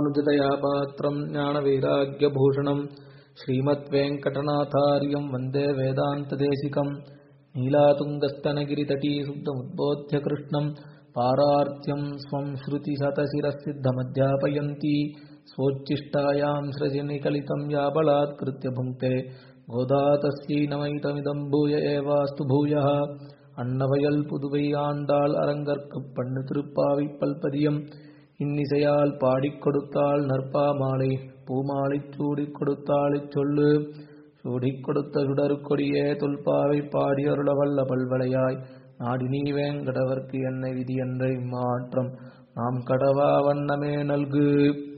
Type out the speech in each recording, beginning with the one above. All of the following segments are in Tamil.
ராமானுஜதயா பாத்திரம் ஞானவைராக்கியபூஷணம் श्रीमद्वेङ्कटनाथार्यम् वन्दे वेदान्तदेशिकम् नीलातुङ्गस्तनगिरितटी शुद्धमुद्बोध्य कृष्णम् पारार्त्यम् स्वम् श्रुतिशतशिरसिद्धमध्यापयन्ती स्वोच्छिष्टायाम् सृजनिकलितम् या बलात्कृत्य भुङ्क्ते गोदा तस्यै नमैतमिदम् भूय एवास्तु भूयः அன்னவயல் புதுவை ஆண்டாள் அரங்கற்குப் பண்ணு திருப்பாவை பல்பதியம் இன்னிசையால் பாடிக் கொடுத்தாள் நற்பா மாலை பூமாலைச் சூடிக் கொடுத்தாளைச் சொல்லு சூடிக் கொடுத்த சுடருக்கொடியே தொல்பாவை பாடி அருளவல்ல பல்வளையாய் நாடி நீ வேங்கடவர்க்கு என்னை விதி என்ற இம்மாற்றம் நாம் கடவா வண்ணமே நல்கு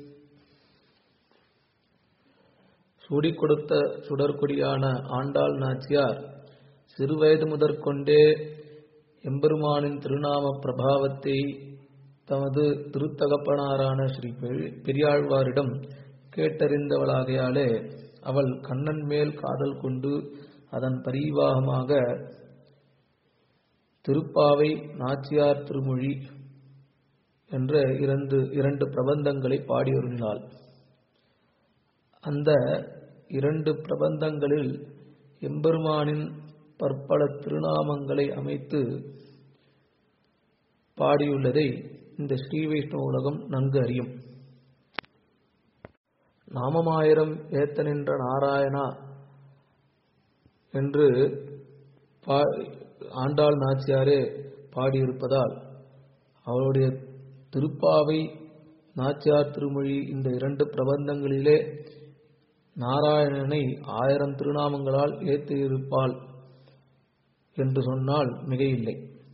சூடிக் கொடுத்த சுடற்கொடியான ஆண்டாள் நாச்சியார் சிறுவயது முதற்கொண்டே எம்பெருமானின் திருநாம பிரபாவத்தை தமது திருத்தகப்பனாரான ஸ்ரீ பெரியாழ்வாரிடம் கேட்டறிந்தவளாகையாலே அவள் கண்ணன் மேல் காதல் கொண்டு அதன் பரிவாகமாக திருப்பாவை நாச்சியார் திருமொழி என்ற இரண்டு இரண்டு பிரபந்தங்களை பாடியருளினாள் அந்த இரண்டு பிரபந்தங்களில் எம்பெருமானின் பற்பல திருநாமங்களை அமைத்து பாடியுள்ளதை இந்த ஸ்ரீ வைஷ்ணவ உலகம் நன்கு அறியும் நாமமாயிரம் ஏத்த நின்ற நாராயணா என்று ஆண்டாள் நாச்சியாரே பாடியிருப்பதால் அவருடைய திருப்பாவை நாச்சியார் திருமொழி இந்த இரண்டு பிரபந்தங்களிலே நாராயணனை ஆயிரம் திருநாமங்களால் ஏற்றியிருப்பாள் என்று சொன்னால் மிகையில்லை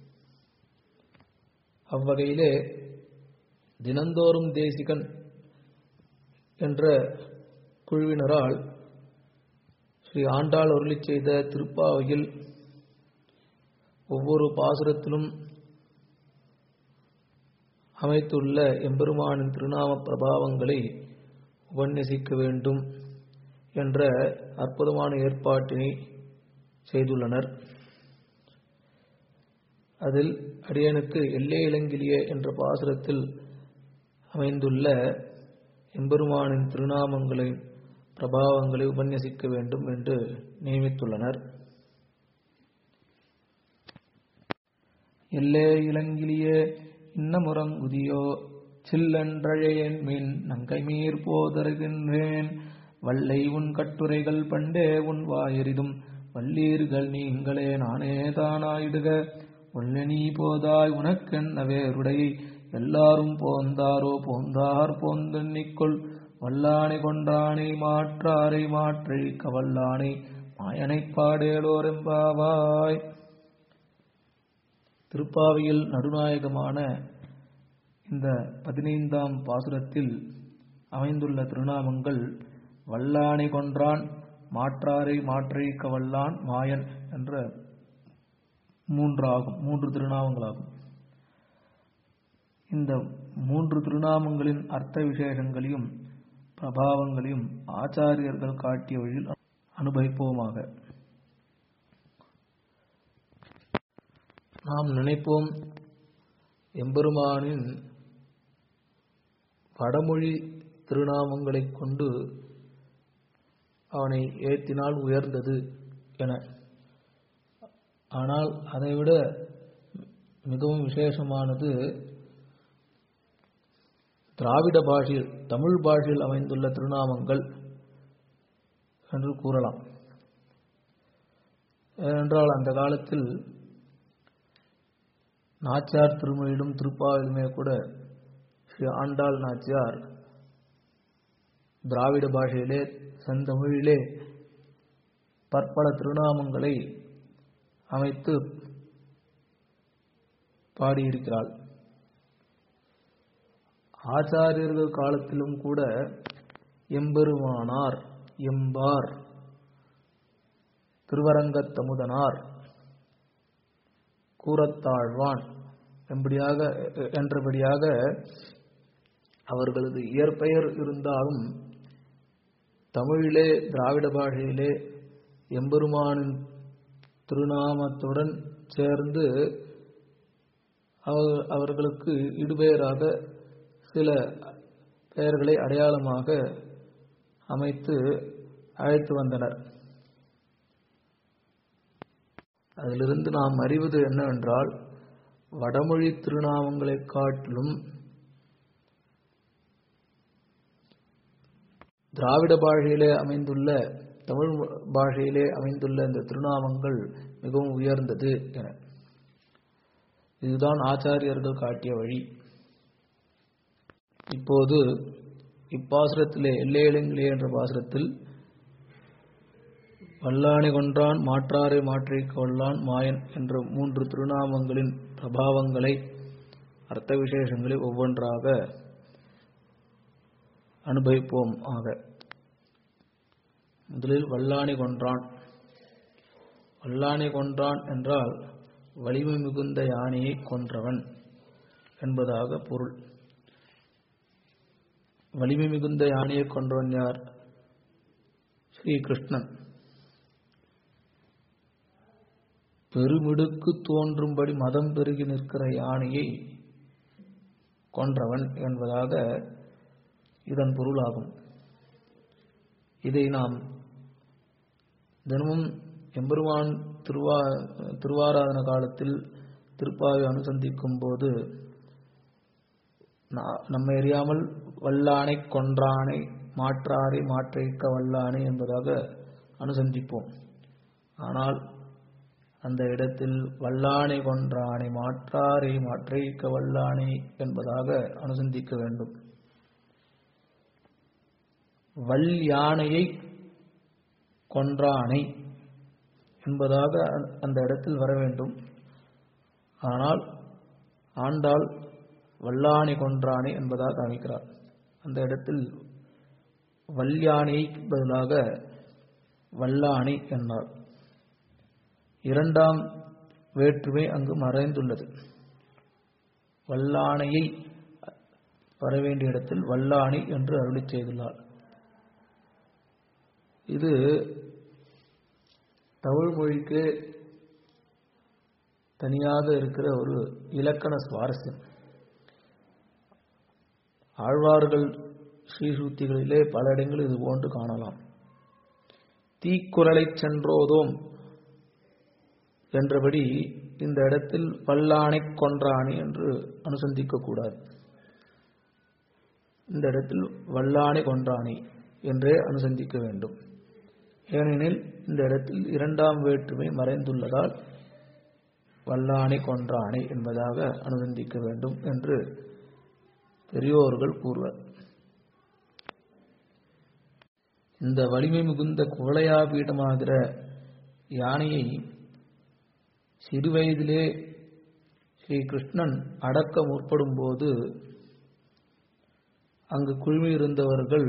அவ்வகையிலே தினந்தோறும் தேசிகன் என்ற குழுவினரால் ஸ்ரீ ஆண்டாள் அருளி செய்த திருப்பாவையில் ஒவ்வொரு பாசுரத்திலும் அமைத்துள்ள எம்பெருமானின் திருநாம பிரபாவங்களை உபன்யசிக்க வேண்டும் என்ற அற்புதமான ஏற்பாட்டினை செய்துள்ளனர் அதில் அடியனுக்கு எல்லே இளங்கிலிய என்ற பாசுரத்தில் அமைந்துள்ள எம்பெருமானின் திருநாமங்களின் பிரபாவங்களை உபன்யசிக்க வேண்டும் என்று நியமித்துள்ளனர் எல்லே இளங்கிலிய இன்னமுறங்குதியோ சில்லன்றழையேன் மின் நங்கை மீர் போதருகின்றேன் வல்லை உன் கட்டுரைகள் பண்டே உன் வாயெறிதும் வல்லீர்கள் நீங்களே நானே தானாயிடுக ஒல்ல நீ போதாய் உனக்கென்ன வேறுடை எல்லாரும் போந்தாரோ போந்தார் போந்தெண்ணிக்கொள் வல்லானை கொன்றானை மாற்றாரை மாற்றி கவல்லானை மாயனைப் பாடேலோரெம்பாவாய் திருப்பாவையில் நடுநாயகமான இந்த பதினைந்தாம் பாசுரத்தில் அமைந்துள்ள திருநாமங்கள் வல்லானை கொன்றான் மாற்றாரை மாற்றை கவல்லான் மாயன் என்ற மூன்றாகும் மூன்று திருநாமங்களாகும் இந்த மூன்று திருநாமங்களின் அர்த்த விசேஷங்களையும் பிரபாவங்களையும் ஆச்சாரியர்கள் காட்டிய வழியில் அனுபவிப்போமாக நாம் நினைப்போம் எம்பெருமானின் வடமொழி திருநாமங்களைக் கொண்டு அவனை ஏற்றினால் உயர்ந்தது என ஆனால் அதைவிட மிகவும் விசேஷமானது திராவிட பாஷையில் தமிழ் பாஷையில் அமைந்துள்ள திருநாமங்கள் என்று கூறலாம் ஏனென்றால் அந்த காலத்தில் நாச்சியார் திருமொழியிலும் திருப்பாவிலுமே கூட ஸ்ரீ ஆண்டாள் நாச்சியார் திராவிட பாஷையிலே செந்தமிழிலே பற்பல திருநாமங்களை அமைத்து பாடியிருக்கிறாள் ஆச்சாரியர்கள் காலத்திலும் கூட எம்பெருமானார் எம்பார் திருவரங்கத்தமுதனார் கூறத்தாழ்வான் என்படியாக என்றபடியாக அவர்களது இயற்பெயர் இருந்தாலும் தமிழிலே திராவிட பாஷையிலே எம்பெருமானின் திருநாமத்துடன் சேர்ந்து அவர்களுக்கு இடுபெயராக சில பெயர்களை அடையாளமாக அமைத்து அழைத்து வந்தனர் அதிலிருந்து நாம் அறிவது என்னவென்றால் வடமொழி திருநாமங்களைக் காட்டிலும் திராவிட பாஷையிலே அமைந்துள்ள தமிழ் பாஷையிலே அமைந்துள்ள இந்த திருநாமங்கள் மிகவும் உயர்ந்தது என இதுதான் ஆச்சாரியர்கள் காட்டிய வழி இப்போது இப்பாசுரத்திலே எல்லையிலங்களே என்ற பாசுரத்தில் வல்லானை கொன்றான் மாற்றாரை மாற்றிக் கொள்ளான் மாயன் என்ற மூன்று திருநாமங்களின் பிரபாவங்களை அர்த்த விசேஷங்களை ஒவ்வொன்றாக அனுபவிப்போம் ஆக முதலில் வல்லானை கொன்றான் வல்லானை கொன்றான் என்றால் வலிமை மிகுந்த யானையை கொன்றவன் என்பதாக பொருள் வலிமை மிகுந்த யானையை கொன்றவன் யார் ஸ்ரீ கிருஷ்ணன் பெருமிடுக்கு தோன்றும்படி மதம் பெருகி நிற்கிற யானையை கொன்றவன் என்பதாக இதன் பொருளாகும் இதை நாம் தினமும் எம்பெருமான் திருவா திருவாராதன காலத்தில் திருப்பாவை அனுசந்திக்கும் போது நம்மை அறியாமல் வல்லானை கொன்றானை மாற்றாரை மாற்றிக்க வல்லானை என்பதாக அனுசந்திப்போம் ஆனால் அந்த இடத்தில் வல்லானை கொன்றானை மாற்றாரை மாற்றிக்க வல்லானை என்பதாக அனுசந்திக்க வேண்டும் வல் யானையை கொன்றானை என்பதாக அந்த இடத்தில் வர வேண்டும் ஆனால் ஆண்டாள் வல்லானை கொன்றானை என்பதாக அமைக்கிறார் அந்த இடத்தில் வல்யானைக்கு பதிலாக வல்லானை என்றார் இரண்டாம் வேற்றுமை அங்கு மறைந்துள்ளது வல்லானையை வர வேண்டிய இடத்தில் வல்லானை என்று அருளி செய்துள்ளார் இது தமிழ் மொழிக்கு தனியாக இருக்கிற ஒரு இலக்கண சுவாரஸ்யம் ஆழ்வார்கள் ஸ்ரீசூத்திகளிலே பல இடங்களில் இது போன்று காணலாம் தீக்குறளை சென்றோதோம் என்றபடி இந்த இடத்தில் வல்லானை கொன்றானி என்று அனுசந்திக்க கூடாது இந்த இடத்தில் வல்லானை கொன்றானி என்றே அனுசந்திக்க வேண்டும் ஏனெனில் இந்த இடத்தில் இரண்டாம் வேற்றுமை மறைந்துள்ளதால் வல்லானை கொன்றானை என்பதாக அனுசந்திக்க வேண்டும் என்று பெரியோர்கள் கூறுவர் இந்த வலிமை மிகுந்த குவளையா பீடமாகிற யானையை சிறுவயதிலே ஸ்ரீ கிருஷ்ணன் அடக்க முற்படும் போது அங்கு குழுமியிருந்தவர்கள்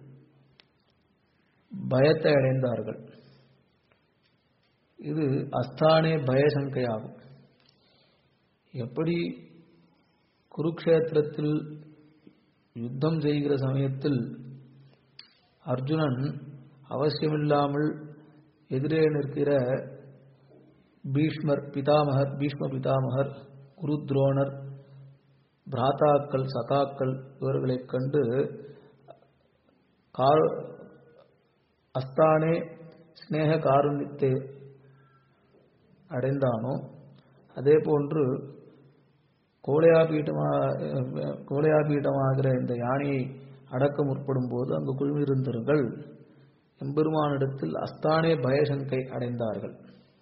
பயத்தை அடைந்தார்கள் இது அஸ்தானே பயசங்கையாகும் எப்படி குருக்ஷேத்திரத்தில் யுத்தம் செய்கிற சமயத்தில் அர்ஜுனன் அவசியமில்லாமல் எதிரே நிற்கிற பீஷ்மர் பிதாமகர் பீஷ்ம பிதாமகர் குரு துரோணர் பிராத்தாக்கள் சகாக்கள் இவர்களைக் கண்டு கார் அஸ்தானே ஸ்னேக காருண்யத்தை அடைந்தானோ அதே போன்று கோலையாபீட்டமாக கோலையாபீட்டமாகிற இந்த யானையை அடக்க முற்படும் போது அங்கு குழுமியிருந்தவர்கள் எம்பெருமானிடத்தில் அஸ்தானே பயசங்கை அடைந்தார்கள்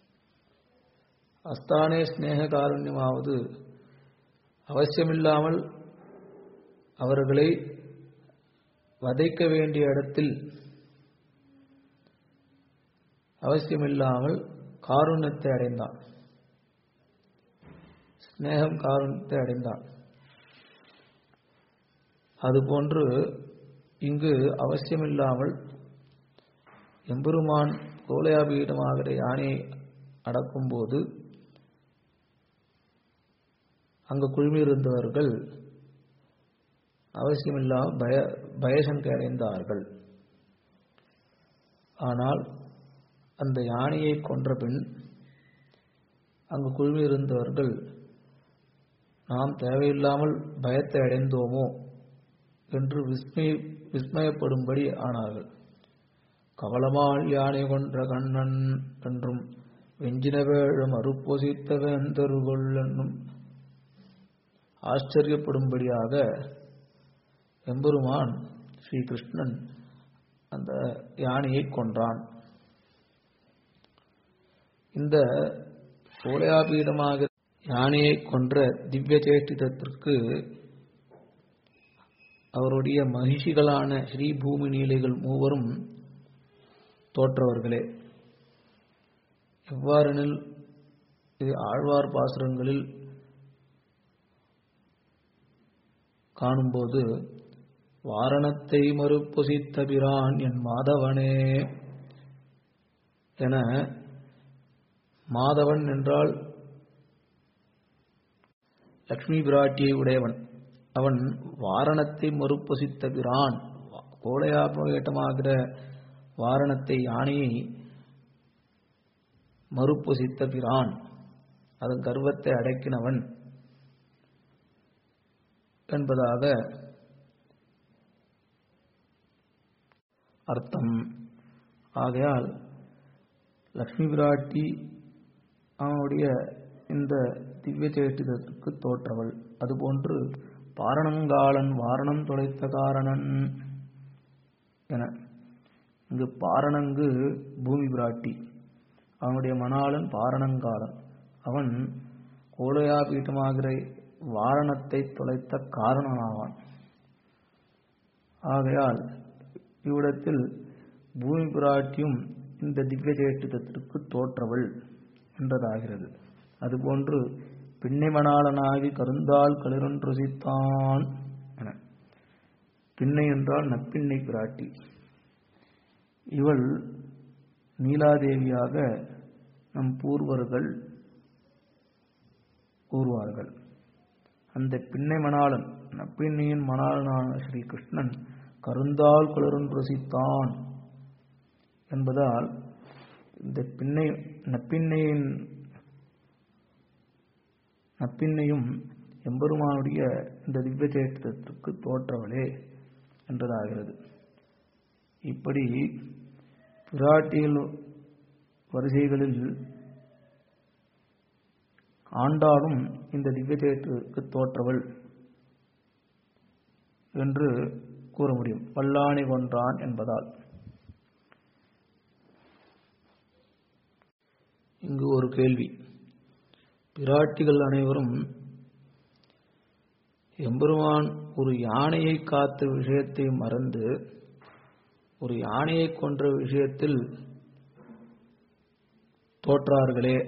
அஸ்தானே ஸ்னேக காருண்யமாவது அவசியமில்லாமல் அவர்களை வதைக்க வேண்டிய இடத்தில் அவசியமில்லாமல் காருண்யத்தை அடைந்தான் ஸ்னேகம் காருண்யத்தை அடைந்தான் அதுபோன்று இங்கு அவசியமில்லாமல் எம்பெருமான் கோலையாபீடமாகிற யானையை அடக்கும்போது அங்கு குழுமியிருந்தவர்கள் அவசியமில்லாமல் பய பயசங்கை அடைந்தார்கள் ஆனால் அந்த யானையை கொன்ற பின் அங்கு குழுமியிருந்தவர்கள் நாம் தேவையில்லாமல் பயத்தை அடைந்தோமோ என்று விஸ்மய விஸ்மயப்படும்படி ஆனார்கள் கவலமால் யானை கொன்ற கண்ணன் என்றும் வெஞ்சினவேழம் அறுப்பொசித்த வேந்தருகொள் என்னும் ஆச்சரியப்படும்படியாக எம்பெருமான் ஸ்ரீ கிருஷ்ணன் அந்த யானையை கொன்றான் இந்த சோலையாபீடமாக யானையை கொன்ற திவ்ய சேஷ்டிதத்திற்கு அவருடைய மகிஷிகளான ஸ்ரீபூமி நீலைகள் மூவரும் தோற்றவர்களே எவ்வாறெனில் இது ஆழ்வார் பாசுரங்களில் காணும்போது வாரணத்தை மறுப்பொசித்த பிரான் என் மாதவனே என மாதவன் என்றால் லக்ஷ்மி பிராட்டியை உடையவன் அவன் வாரணத்தை மறுப்பொசித்த பிரான் கோலையாபகேட்டமாகிற வாரணத்தை யானையை மறுப்பொசித்த பிரான் அதன் கர்வத்தை அடக்கினவன் என்பதாக அர்த்தம் ஆகையால் லக்ஷ்மி பிராட்டி அவனுடைய இந்த திவ்ய சேட்டிதற்கு தோற்றவள் அதுபோன்று பாரணங்காலன் வாரணம் தொலைத்த காரணன் என இங்கு பாரணங்கு பூமி பிராட்டி அவனுடைய மணாளன் பாரணங்காலன் அவன் கோலையா பீட்டமாகிற வாரணத்தை தொலைத்த காரணனாவான் ஆகையால் இவ்விடத்தில் பூமி பிராட்டியும் இந்த திவ்ய சேட்டிதத்திற்கு தோற்றவள் என்றதாகிறது அதுபோன்று பின்னை மணாளனாகி கருந்தால் களிரொன்றுசித்தான் என பின்னை என்றால் நப்பின்னை பிராட்டி இவள் நீலாதேவியாக நம் பூர்வர்கள் கூறுவார்கள் அந்த பின்னை மணாளன் நப்பின்னையின் மணாளனான ஸ்ரீ கிருஷ்ணன் கருந்தால் குளரும் ருசித்தான் என்பதால் இந்த பின்னை நப்பின்னையின் நப்பின்னையும் எம்பெருமானுடைய இந்த திவ்ய சேத்திரத்திற்கு தோற்றவளே என்றதாகிறது இப்படி பிராட்டிகள் வரிசைகளில் ஆண்டாலும் இந்த திவ்ய சேத்திற்கு தோற்றவள் என்று கூற முடியும் வல்லானை கொன்றான் என்பதால் இங்கு ஒரு கேள்வி பிராட்டிகள் அனைவரும் எம்பெருமான் ஒரு யானையை காத்த விஷயத்தை மறந்து ஒரு யானையை கொன்ற விஷயத்தில் தோற்றார்களே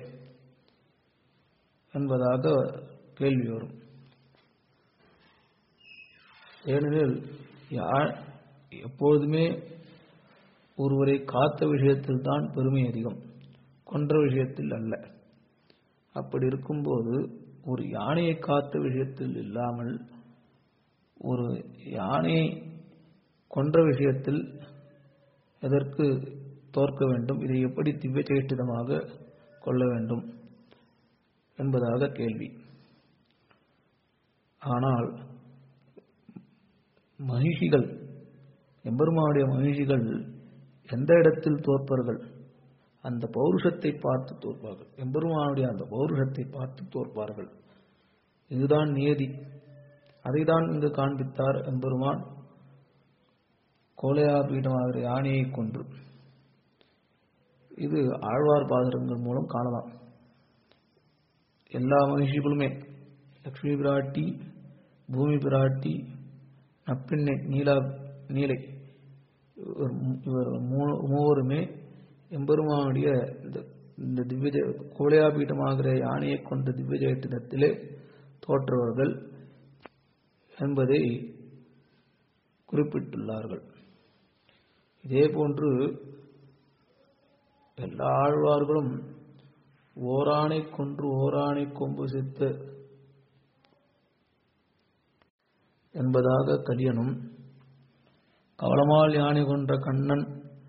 என்பதாக கேள்வி வரும் ஏனெனில் யா- எப்பொழுதுமே ஒருவரை காத்த விஷயத்தில் தான் பெருமை அதிகம் கொன்ற விஷயத்தில் அல்ல அப்படி இருக்கும்போது ஒரு யானையை காத்த விஷயத்தில் இல்லாமல் ஒரு யானையை கொன்ற விஷயத்தில் எதற்கு தோற்க வேண்டும் இதை எப்படி திவ்ய சேஷ்டிதமாக கொள்ள வேண்டும் என்பதாக கேள்வி ஆனால் மகிஷிகள் எம்பெருமானுடைய மகிஷிகள் எந்த இடத்தில் தோற்பார்கள் அந்த பௌருஷத்தை பார்த்து தோற்பார்கள் எம்பெருமானுடைய அந்த பௌருஷத்தை பார்த்து தோற்பார்கள் இதுதான் நியதி அதைதான் இங்கு காண்பித்தார் எம்பெருமான் கோலையா பீடமாகிற யானையை கொன்று இது ஆழ்வார் பாதரங்கள் மூலம் காணலாம் எல்லா மகிழ்ச்சிகளுமே லக்ஷ்மி பிராட்டி பூமி பிராட்டி நப்பின்னை நீலா நீலை இவர் மூ- இவர் மூ- மூவருமே எம்பெருமானுடைய இந்த இந்த திவ்ய ஜெ- கோலையாபீட்டமாகிற யானையை கொண்ட திவ்ய ஜெயத்தினத்திலே தோற்றவர்கள் என்பதை குறிப்பிட்டுள்ளார்கள் இதே போன்று எல்லா ஆழ்வார்களும் ஓரானை கொன்று ஓரானை கொம்பு சித்து என்பதாக கலியனும் கவளமால் யானை கொன்ற கண்ணன்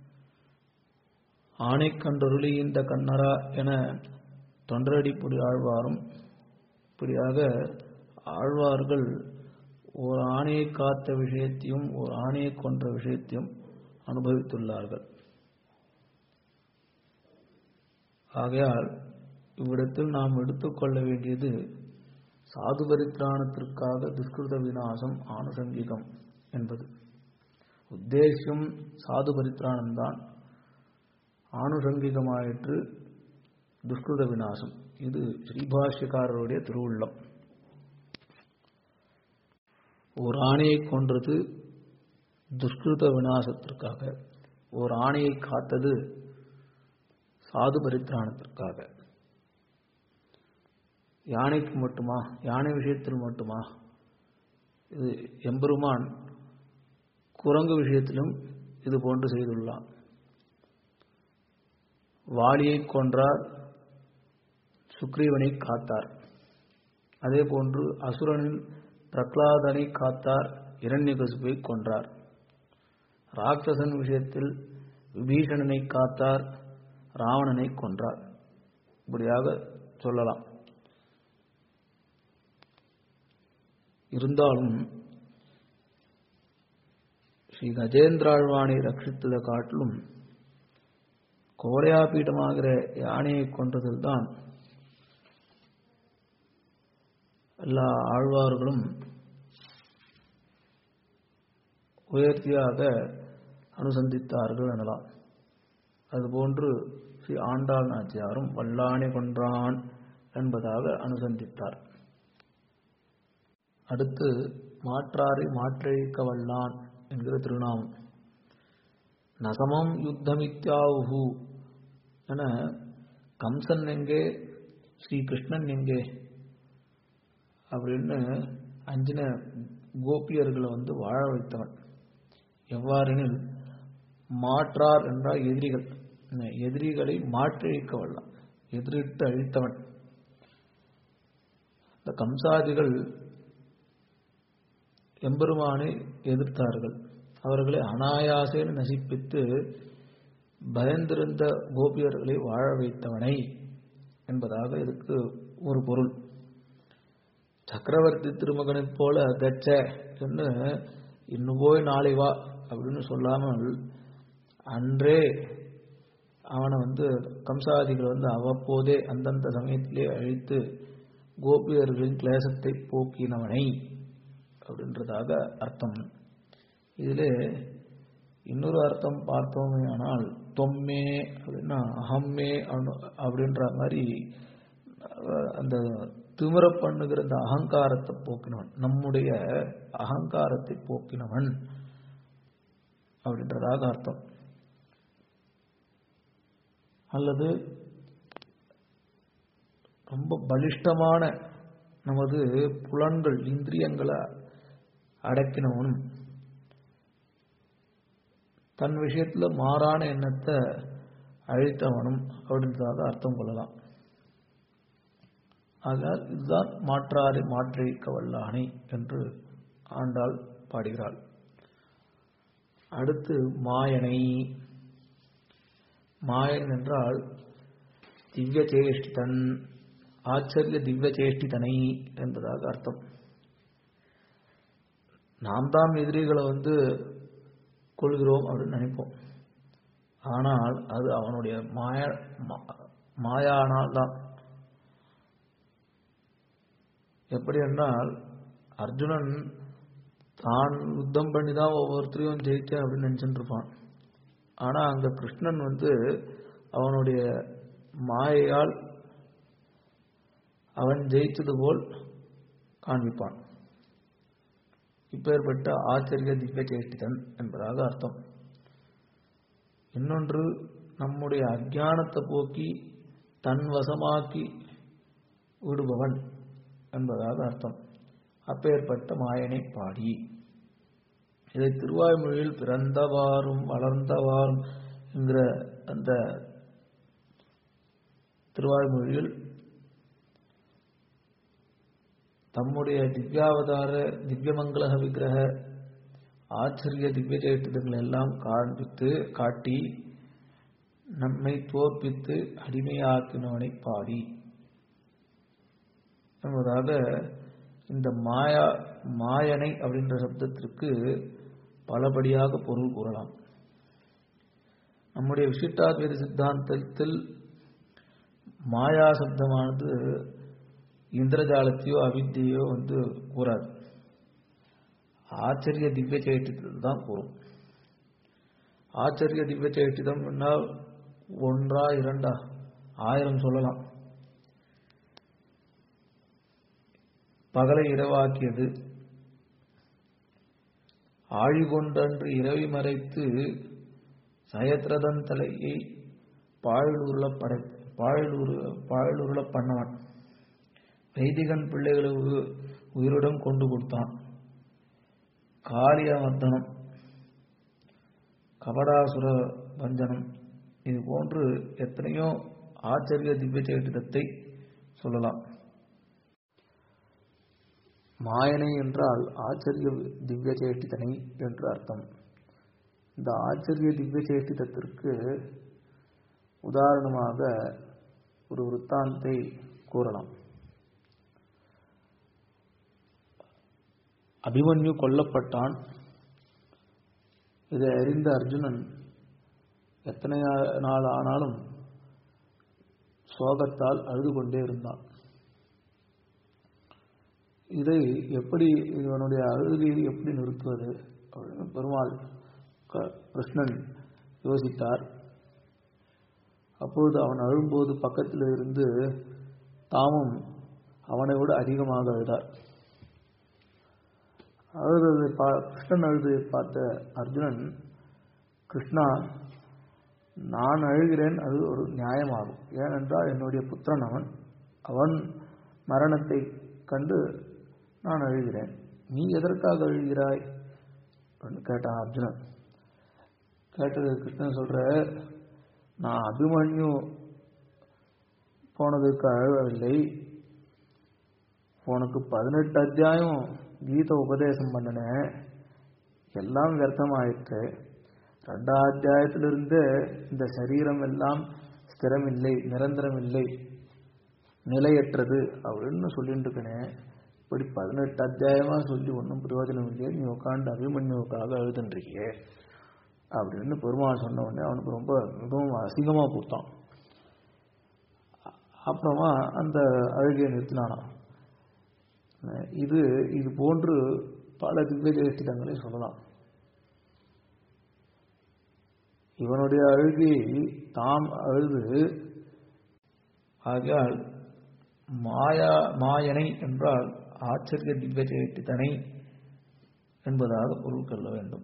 ஆணை கண்டொருளி இந்த கண்ணரா என தொண்டரடிப்புடி ஆழ்வாரும் இப்படியாக ஆழ்வார்கள் ஒரு ஆணையை காத்த விஷயத்தையும் ஒரு ஆணையை கொன்ற விஷயத்தையும் அனுபவித்துள்ளார்கள் ஆகையால் இவ்விடத்தில் நாம் எடுத்துக்கொள்ள வேண்டியது சாது பரித்ராணத்திற்காக துஷ்கிருத விநாசம் ஆனுசங்கிகம் என்பது உத்தேசியம் சாது பரித்ராணம்தான் ஆனுசங்கிகமாயிற்று துஷ்கிருத விநாசம் இது ஸ்ரீபாஷ்யக்காரருடைய திருவுள்ளம் ஒரு ஆணையை கொன்றது துஷ்கிருத விநாசத்திற்காக ஒரு ஆணையை காத்தது சாது பரித்ராணத்திற்காக யானைக்கு மட்டுமா யானை விஷயத்தில் மட்டுமா இது எம்பெருமான் குரங்கு விஷயத்திலும் இது போன்று செய்துள்ளான் வாலியை கொன்றார் சுக்ரீவனை காத்தார் அதே போன்று அசுரனின் பிரகலாதனை காத்தார் இரண்யகசுபை கொன்றார் ராட்சசன் விஷயத்தில் விபீஷணனை காத்தார் ராவணனை கொன்றார் இப்படியாக சொல்லலாம் இருந்தாலும் ஸ்ரீ கஜேந்திராழ்வானை ரட்சித்ததை காட்டிலும் கோரையாபீட்டமாகிற யானையை கொன்றதில் தான் எல்லா ஆழ்வார்களும் உயர்த்தியாக அனுசந்தித்தார்கள் எனலாம் அதுபோன்று ஸ்ரீ ஆண்டாள் நாச்சியாரும் வல்லானை கொன்றான் என்பதாக அனுசந்தித்தார் அடுத்து மாற்றாரை மாற்றழிக்க வல்லான் என்கிற திருநாமம் நசமம் யுத்தமித்யாவுஹு என கம்சன் எங்கே ஸ்ரீ கிருஷ்ணன் எங்கே அப்படின்னு அஞ்சின கோபியர்களை வந்து வாழ வைத்தவன் எவ்வாறெனில் மாற்றார் என்றால் எதிரிகள் எதிரிகளை மாற்றழிக்க வல்லான் எதிரிட்டு அழித்தவன் இந்த கம்சாதிகள் எம்பெருமானை எதிர்த்தார்கள் அவர்களை அனாயாசேன நசிப்பித்து பயந்திருந்த கோபியர்களை வாழ வைத்தவனை என்பதாக இதுக்கு ஒரு பொருள் சக்கரவர்த்தி திருமகனைப் போல கச்ச என்று இன்னும் போய் நாளை வா அப்படின்னு சொல்லாமல் அன்றே அவனை வந்து கம்சாதிகள் வந்து அவ்வப்போதே அந்தந்த சமயத்திலே அழித்து கோபியர்களின் கிளேசத்தை போக்கினவனை அப்படின்றதாக அர்த்தம் இதிலே இன்னொரு அர்த்தம் பார்த்தோமே ஆனால் தொம்மே அப்படின்னா அகம்மே அப்படின்ற மாதிரி அந்த திமிர பண்ணுகிற அந்த அகங்காரத்தை போக்கினவன் நம்முடைய அகங்காரத்தை போக்கினவன் அப்படின்றதாக அர்த்தம் அல்லது ரொம்ப பலிஷ்டமான நமது புலன்கள் இந்திரியங்களை அடக்கினவனும் தன் விஷயத்துல மாறான எண்ணத்தை அழித்தவனும் அப்படின்றதாக அர்த்தம் கொள்ளலாம் ஆகையால் இதுதான் மாற்றாரை மாற்றிக்க வல்லானை என்று ஆண்டாள் பாடுகிறாள் அடுத்து மாயனை மாயன் என்றால் திவ்ய சேஷ்டிதன் ஆச்சரிய திவ்ய சேஷ்டிதனை என்பதாக அர்த்தம் நாம் தான் எதிரிகளை வந்து கொள்கிறோம் அப்படின்னு நினைப்போம் ஆனால் அது அவனுடைய மாய மாயானால் தான் எப்படி என்றால் அர்ஜுனன் தான் யுத்தம் பண்ணி தான் ஒவ்வொருத்தரையும் ஜெயித்தேன் அப்படின்னு நினச்சிட்டு இருப்பான் ஆனால் அங்கே கிருஷ்ணன் வந்து அவனுடைய மாயையால் அவன் ஜெயித்தது போல் காண்பிப்பான் இப்பேற்பட்ட ஆச்சரிய திவ்ய சேஷ்டிதன் என்பதாக அர்த்தம் இன்னொன்று நம்முடைய அஜானத்தை போக்கி தன் வசமாக்கி விடுபவன் என்பதாக அர்த்தம் அப்பேற்பட்ட மாயனை பாடி இதை திருவாய்மொழியில் பிறந்தவாறும் வளர்ந்தவாறும் என்கிற அந்த திருவாய்மொழியில் தம்முடைய திவ்யாவதார திவ்யமங்கலக விக்கிரக ஆச்சரிய திவ்ய சேட்டுதங்களை எல்லாம் காண்பித்து காட்டி நம்மை தோற்பித்து அடிமையாக்கினவனை பாடி என்பதாக இந்த மாயா மாயனை அப்படின்ற சப்தத்திற்கு பலபடியாக பொருள் கூறலாம் நம்முடைய விசிஷ்டாத்வைத சித்தாந்தத்தில் மாயா சப்தமானது இந்திரஜாலத்தையோ அவித்தியோ வந்து கூறாது ஆச்சரிய திவ்ய சேட்டிதம் தான் கூறும் ஆச்சரிய திவ்ய சேட்டிதம் என்னால் ஒன்றா இரண்டா ஆயிரம் சொல்லலாம் பகலை இரவாக்கியது ஆழிகொண்டன்று இரவி மறைத்து சயத்ரதன் தலையை பாழூர்ல படை பாழூர் பாழூர்ல பண்ணவன் வைதிகன் பிள்ளைகளை உயிருடன் கொண்டு கொடுத்தான் காளியமர்தனம் கபடாசுர வஞ்சனம் இது போன்று எத்தனையோ ஆச்சரிய திவ்ய சேட்டிதத்தை சொல்லலாம் மாயனை என்றால் ஆச்சரிய திவ்ய சேட்டிதனை என்று அர்த்தம் இந்த ஆச்சரிய திவ்ய சேட்டிதத்திற்கு உதாரணமாக ஒரு விற்த்தாந்தை கூறலாம் அபிமன்யு கொல்லப்பட்டான் இதை அறிந்த அர்ஜுனன் எத்தனை நாள் ஆனாலும் சோகத்தால் அழுது கொண்டே இருந்தான் இதை எப்படி இவனுடைய அழுகையை எப்படி நிறுத்துவது அப்படின்னு பெருமாள் கிருஷ்ணன் யோசித்தார் அப்பொழுது அவன் அழும்போது பக்கத்தில் இருந்து தாமும் அவனை விட அதிகமாக அழுதார் அழுததை பா கிருஷ்ணன் அழுதை பார்த்த அர்ஜுனன் கிருஷ்ணா நான் அழுகிறேன் அது ஒரு நியாயமாகும் ஏனென்றால் என்னுடைய புத்திரன் அவன் அவன் மரணத்தை கண்டு நான் அழுகிறேன் நீ எதற்காக அழுகிறாய் கேட்டான் அர்ஜுனன் கேட்டது கிருஷ்ணன் சொல்ற நான் அபிமன்யு போனதுக்கு அழவில்லை உனக்கு பதினெட்டு அத்தியாயம் கீத உபதேசம் பண்ணினேன் எல்லாம் வியர்த்தமாயிற்று ரெண்டாம் அத்தியாயத்திலிருந்து இந்த சரீரம் எல்லாம் ஸ்திரமில்லை நிரந்தரமில்லை நிலையற்றது அப்படின்னு சொல்லிட்டு இருக்கனே இப்படி பதினெட்டு அத்தியாயமா சொல்லி ஒன்றும் பிரயோஜனம் இல்லையே நீ உட்காந்து அபிமன்யுவுக்காக எழுதுன்றியே அப்படின்னு பெருமாள் சொன்ன உடனே அவனுக்கு ரொம்ப மிகவும் அசிங்கமா கொடுத்தான் அப்புறமா அந்த அழுகையை நிறுத்தினானாம் இது இது போன்று பல திவ்ய ஜெயஸ்திடங்களை சொல்லலாம் இவனுடைய அழுகையை தாம் அழுது ஆகையால் மாயா மாயனை என்றால் ஆச்சரிய திவ்ய ஜெயத்திதனை என்பதாக பொருள் கொள்ள வேண்டும்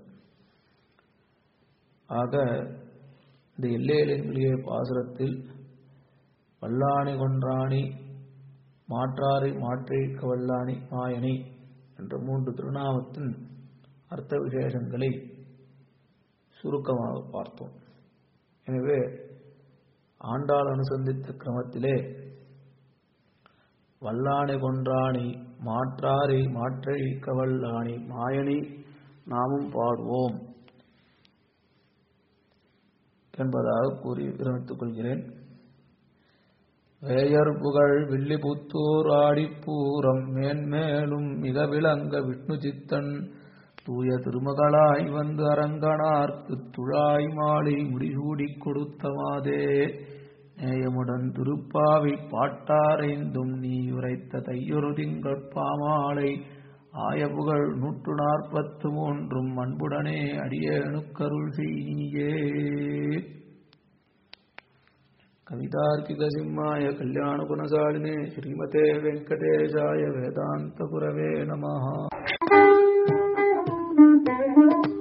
ஆக இந்த எல்லையிலே பாசுரத்தில் வல்லாணி கொன்றாணி மாற்றாரை மாற்றிக்க வல்லாணி மாயனை என்ற மூன்று திருநாமத்தின் அர்த்த விசேஷங்களை சுருக்கமாக பார்த்தோம் எனவே ஆண்டாள் அனுசந்தித்த கிரமத்திலே வல்லாணி கொன்றாணி மாற்றாரை மாற்றழிக்க வல்லாணி மாயனை நாமும் பாடுவோம் என்பதாக கூறி விரமித்துக் கொள்கிறேன் வேயர் புகழ் வில்லிபுத்தூர் ஆடிப்பூரம் மேன்மேலும் மிக விளங்க விஷ்ணு சித்தன் தூய திருமகளாய் வந்து அரங்கனார்க்கு துழாய் மாலை முடிசூடிக் கொடுத்த மாதே நேயமுடன் திருப்பாவை பாட்டாரைந்தும் நீ உரைத்த தையொரு திங்கள் பாமாலை ஆயபுகழ் நூற்று நாற்பத்து மூன்றும் அன்புடனே அடியேணுக்கருள் செய்யே कवितार्किकसिंहाय कल्याणगुणशालिने श्रीमते वेङ्कटेशाय वेदान्तगुरवे नमः